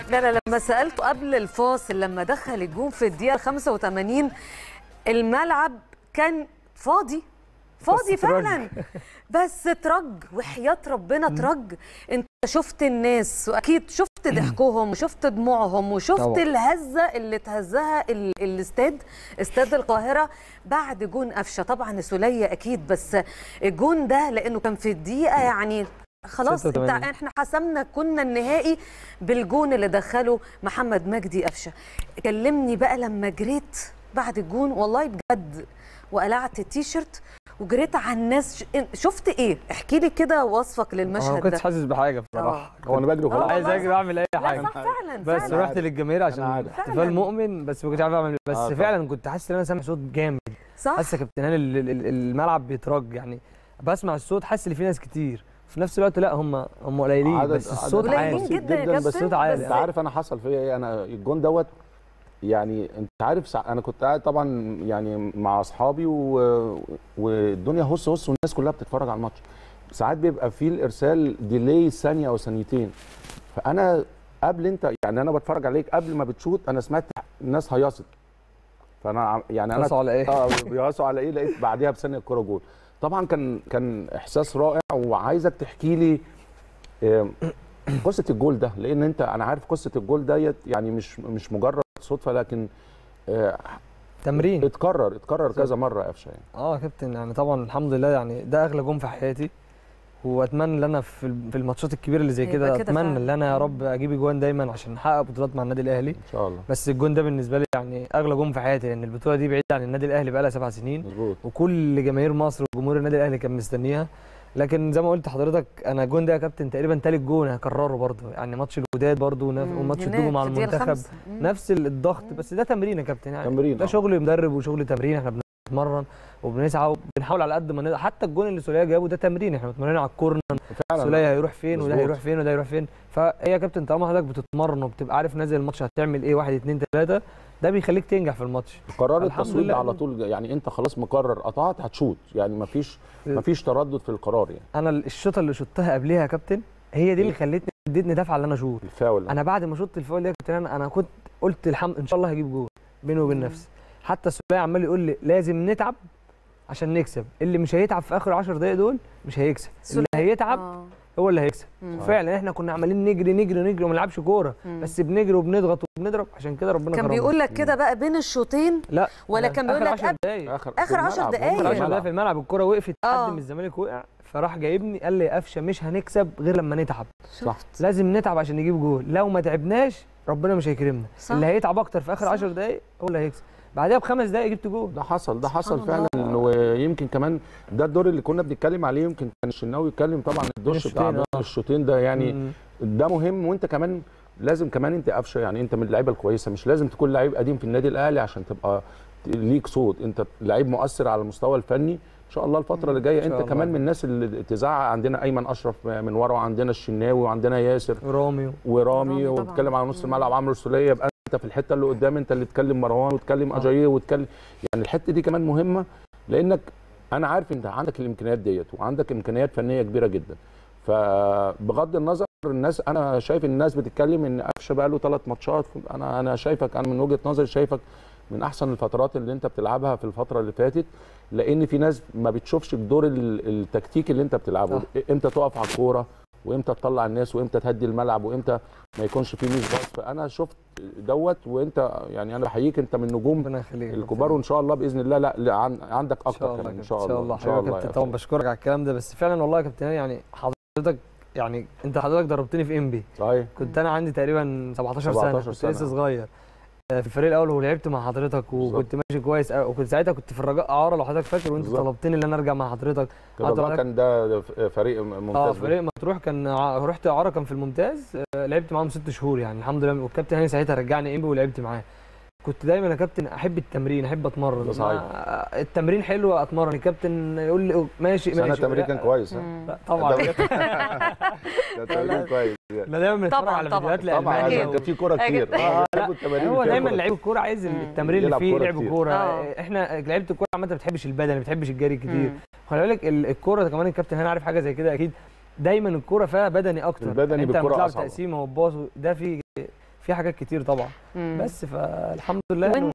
لا لا لما سالته قبل الفاصل لما دخل الجون في الدقيقه 85 الملعب كان فاضي فاضي بس ترج. فعلا بس ترج وحياه ربنا ترج انت شفت الناس واكيد شفت ضحكهم وشفت دموعهم وشفت طبعا. الهزه اللي اتهزها ال- الاستاد استاد القاهره بعد جون قفشه طبعا سوليه اكيد بس الجون ده لانه كان في الدقيقه يعني خلاص انت 86. احنا حسمنا كنا النهائي بالجون اللي دخله محمد مجدي قفشه كلمني بقى لما جريت بعد الجون والله بجد وقلعت التيشيرت وجريت على الناس ش- شفت ايه احكي لي كده وصفك انا ما للمشهد كنتش ده حاسس بحاجه بصراحه هو انا بجري آه، وخلاص عايز والله اجري صح. واعمل اي لا حاجه صح فعلا بس فعلا. رحت للجماهير عشان أنا عارف. احتفال فعلاً. مؤمن بس ما كنتش عارف اعمل بس آه، طبعاً. فعلا كنت حاسس ان انا سامع صوت جامد صح حاسس يا كابتن هاني ال- ال- الملعب بيترج يعني بسمع الصوت حاسس ان في ناس كتير في نفس الوقت لا هم هم قليلين عدد- بس عدد الصوت قليلين عالي بسيط جدا يا جداً، كابتن بس صوت عالي. انت عارف انا حصل فيا ايه انا الجون دوت يعني انت عارف سع... انا كنت قاعد طبعا يعني مع اصحابي و... والدنيا هص هص والناس كلها بتتفرج على الماتش ساعات بيبقى في الارسال ديلي ثانيه او ثانيتين فانا قبل انت يعني انا بتفرج عليك قبل ما بتشوط انا سمعت الناس هيصت فانا عم- يعني انا قصوا على ايه؟ اه بيقاسوا على ايه لقيت بعديها بثانيه الكوره جول طبعا كان كان احساس رائع وعايزك تحكي لي آه، قصه الجول ده لان انت انا عارف قصه الجول ديت يعني مش مش مجرد صدفه لكن آه، تمرين اتكرر اتكرر كذا مره قفشه يعني اه يا كابتن يعني طبعا الحمد لله يعني ده اغلى جون في حياتي واتمنى ان انا في ال- في الماتشات الكبيره اللي زي هيبقى كده كده اتمنى فعلا. ان انا يا رب اجيب اجوان دايما عشان احقق بطولات مع النادي الاهلي ان شاء الله بس الجون ده بالنسبه لي يعني اغلى جون في حياتي لان البطوله دي بعيده عن النادي الاهلي بقى لها سبع سنين مظبوط وكل جماهير مصر وجمهور النادي الاهلي كان مستنيها لكن زي ما قلت لحضرتك انا الجون ده يا كابتن تقريبا تالت جون هكرره برضه يعني ماتش الوداد برضه ونف- مم، وماتش هناك الدوجو مع في الدقيقة المنتخب الخامسة. مم. نفس الضغط بس ده تمرين يا كابتن يعني تمرين، ده آه. شغل مدرب وشغل تمرين احنا بنتمرن وبنسعى وبنحاول على قد ما نقدر حتى الجون اللي سوليه جابه ده تمرين احنا متمرنين على الكورنر فعلا سوليه هيروح فين وده مظبوط. هيروح فين وده هيروح فين فهي يا كابتن طالما حضرتك بتتمرن وبتبقى عارف نازل الماتش هتعمل ايه واحد اتنين تلاته ده بيخليك تنجح في الماتش قرار الحمد التصويت لله. على طول يعني انت خلاص مقرر قطعت هتشوط يعني مفيش مفيش تردد في القرار يعني انا الشوطه اللي شطها قبليها يا كابتن هي دي اللي خلتني ادتني دفعه ان انا اشوط الفاول انا بعد ما شطت الفاول ده يا كابتن انا انا كنت قلت الحمد ان شاء الله هجيب جول بيني وبين مم. نفسي حتى السوليه عمال يقول لي لازم نتعب عشان نكسب اللي مش هيتعب في اخر 10 دقايق دول مش هيكسب اللي سولية. هيتعب آه. هو اللي هيكسب مم. فعلا احنا كنا عمالين نجري نجري نجري وما نلعبش كوره مم. بس بنجري وبنضغط وبنضرب عشان كده ربنا كان كرمنا. بيقول لك كده بقى بين الشوطين لا ولا ده كان بيقول آخر لك 10 قبل- دقايق اخر آخر في 10 الملعب، دقايق. في 10 الملعب. دقايق في الملعب الكوره وقفت آه. حد من الزمالك وقع فراح جايبني قال لي يا قفشه مش هنكسب غير لما نتعب صح لازم نتعب عشان نجيب جول لو ما تعبناش ربنا مش هيكرمنا صح. اللي هيتعب اكتر في اخر صح. 10 دقايق هو اللي هيكسب بعدها بخمس دقايق جبت جول ده حصل ده حصل سبحان فعلا ويمكن كمان ده الدور اللي كنا بنتكلم عليه يمكن كان الشناوي يتكلم طبعا الدش بتاع الشوطين، بين آه. الشوطين ده يعني مم. ده مهم وانت كمان لازم كمان انت قفشه يعني انت من اللعيبه الكويسه مش لازم تكون لعيب قديم في النادي الاهلي عشان تبقى ليك صوت انت لعيب مؤثر على المستوى الفني ان شاء الله الفتره اللي جايه إن شاء انت الله. كمان من الناس اللي تزعق عندنا ايمن اشرف من ورا وعندنا الشناوي وعندنا ياسر ورامي ورامي رامي طبعاً. وبتكلم على نص مم. الملعب عمرو السوليه يبقى انت في الحته اللي قدام انت اللي تكلم مروان وتكلم آه. اجاييه وتكلم يعني الحته دي كمان مهمه لانك انا عارف انت عندك الامكانيات ديت وعندك امكانيات فنيه كبيره جدا فبغض النظر الناس انا شايف الناس بتتكلم ان قفشه بقى له ثلاث ماتشات انا انا شايفك انا من وجهه نظري شايفك من احسن الفترات اللي انت بتلعبها في الفتره اللي فاتت لان في ناس ما بتشوفش الدور ال- التكتيكي اللي انت بتلعبه صح. امتى تقف على الكوره وامتى تطلع الناس وامتى تهدي الملعب وامتى ما يكونش فيه ميس باص فانا شفت دوت وانت يعني انا بحييك انت من نجوم ربنا يخليك الكبار وان شاء الله باذن الله لا, لا عن- عندك ان شاء اكتر الله كمان ان ان شاء الله الله ان شاء حبيبي يا الله كابتن يا طبعا فندم. بشكرك على الكلام ده بس فعلا والله يا كابتن هاني يعني حضرتك يعني انت حضرتك دربتني في ام بي صحيح كنت انا عندي تقريبا 17 سنه 17 كنت سنة. لسه صغير آه، في الفريق الاول ولعبت مع حضرتك وكنت ماشي كويس أوي، وكنت ساعتها كنت في الرجاء اعاره لو حضرتك فاكر وانت بالظبط. طلبتني ان انا ارجع مع حضرتك كده طبعاً. بقى كان ده فريق ممتاز اه جداً. فريق مطروح كان ع- رحت اعاره كان في الممتاز آه، لعبت معاهم ست شهور يعني الحمد لله والكابتن هاني ساعتها رجعني انبي ولعبت معاه كنت دايما يا كابتن احب التمرين احب اتمرن ده صحيح. ما- التمرين حلو اتمرن الكابتن يقول لي ماشي بس انا ماشي التمرين كان كويس ها مم. لا طبعا ده التمرين كويس احنا دايما بنتفرج طبعاً، على طبعاً. فيديوهات طبعا لألمانيا عشان كان في كوره كتير أكيد. آه، لا، بيحبوا التمارين هو فيها دايما كورة. لعيب الكوره عايز مم. التمرين اللي يلعب فيه كورة لعب كتير. كوره آه. احنا لعيبه الكوره عامه ما بتحبش البدن ما بتحبش الجري كتير مم. خلي بالك ال- الكوره كمان الكابتن هنا عارف حاجه زي كده اكيد دايما الكوره فيها بدني اكتر البدني يعني انت لما بالكرة بتلعب أصعب. تقسيمه وباص ده في في حاجات كتير طبعا مم. بس فالحمد لله وإن- إنه